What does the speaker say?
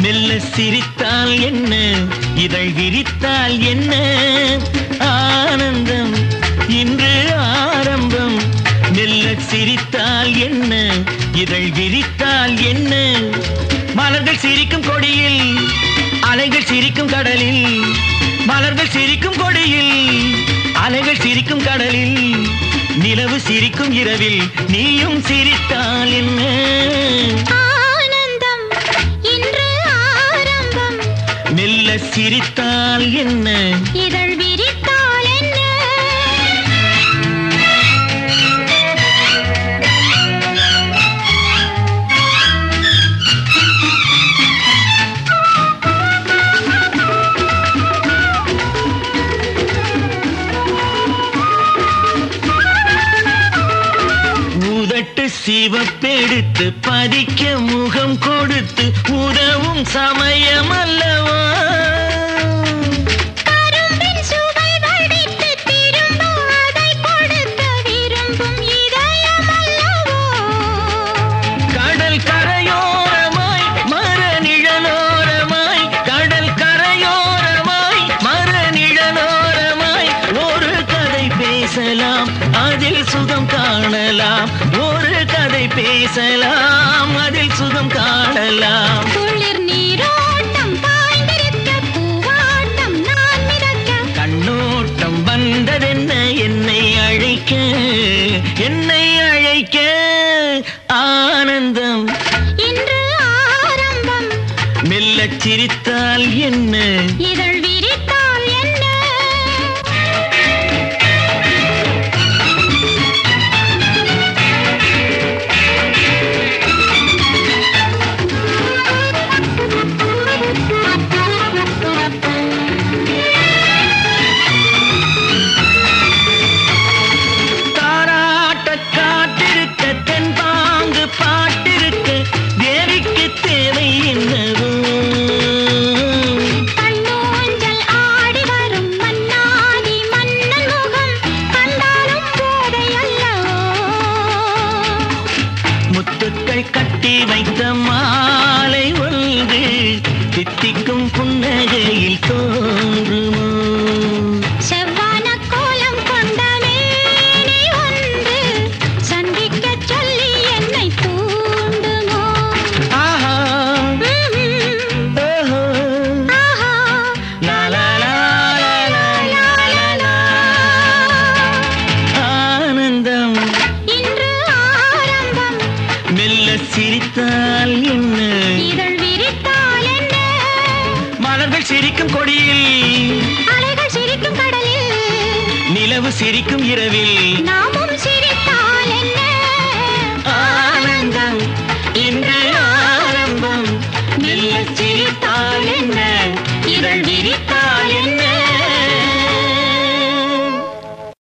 மெல்ல சிரித்தால் என்ன இதழ் விரித்தால் என்ன ஆனந்தம் இன்று ஆரம்பம் மெல்ல சிரித்தால் என்ன இதழ் விரித்தால் என்ன மலர்கள் சிரிக்கும் கொடியில் அலைகள் சிரிக்கும் கடலில் மலர்கள் சிரிக்கும் கொடியில் அலைகள் சிரிக்கும் கடலில் நிலவு சிரிக்கும் இரவில் நீயும் சிரித்தால் என்ன ஆனந்தம் இன்று ஆரம்பம் மெல்ல சிரித்தால் என்ன இதழ் விரித்தால் என்ன உதட்டு சிவப்பெடுத்து பதிக்க முகம் கொடுத்து உதவும் சமயம் அல்லவா கரும்பின் சுவை வடித்து திரும்ப அதை கொடுக்க விரும்பும் இதயம் அல்லவோ கடல் கரையோரமாய் மர நிழலோரமாய் கடல் கரையோரமாய் மர நிழலோரமாய் ஒரு கதை பேசலாம் அதில் சுகம் காணலாம் ஒரு கதை பேசலாம் அதில் சுகம் காணலாம் குளிர் நீரோட்டம் பாய்ந்திருக்க பூவாட்டம் நான் மிதக்க கண்ணோட்டம் வந்ததென்ன என்னை அழைக்க என்னை அழைக்க ஆனந்தம் இன்று ஆரம்பம் மெல்லச் சிரித்தால் என்ன இதழ் விரித்தால் என்ன தாராட்ட காட்டிருக்க தென்பாங்கு பாட்டிருக்க தேவிக்கு தேவை என்னவோ கண்ணூஞ்சல் ஆடி வரும் மன்னாதி மன்னன் முகம் கண்டாலும் போதை அல்லவோ முத்துக்கள் கட்டி வைத்த மாலை ஒன்று தித்திக்கும் புன்னகையில் தோன்றுமோ செவ்வான கோலம் கொண்ட மேனி ஒன்று சந்திக்கச் சொல்லி என்னை தூண்டுமோ ஆஹா ம்ம். ஓஹோ ஆஹா லா லா லா லா லா லா லா லா. ஆனந்தம் இன்று ஆரம்பம் மெல்ல சிரித்தால் என்ன இதழ் விரித்தால் என்ன மலர்கள் சிரிக்கும் கொடியில் அலைகள் சிரிக்கும் கடலில் நிலவு சிரிக்கும் இரவில் நாமும் சிரி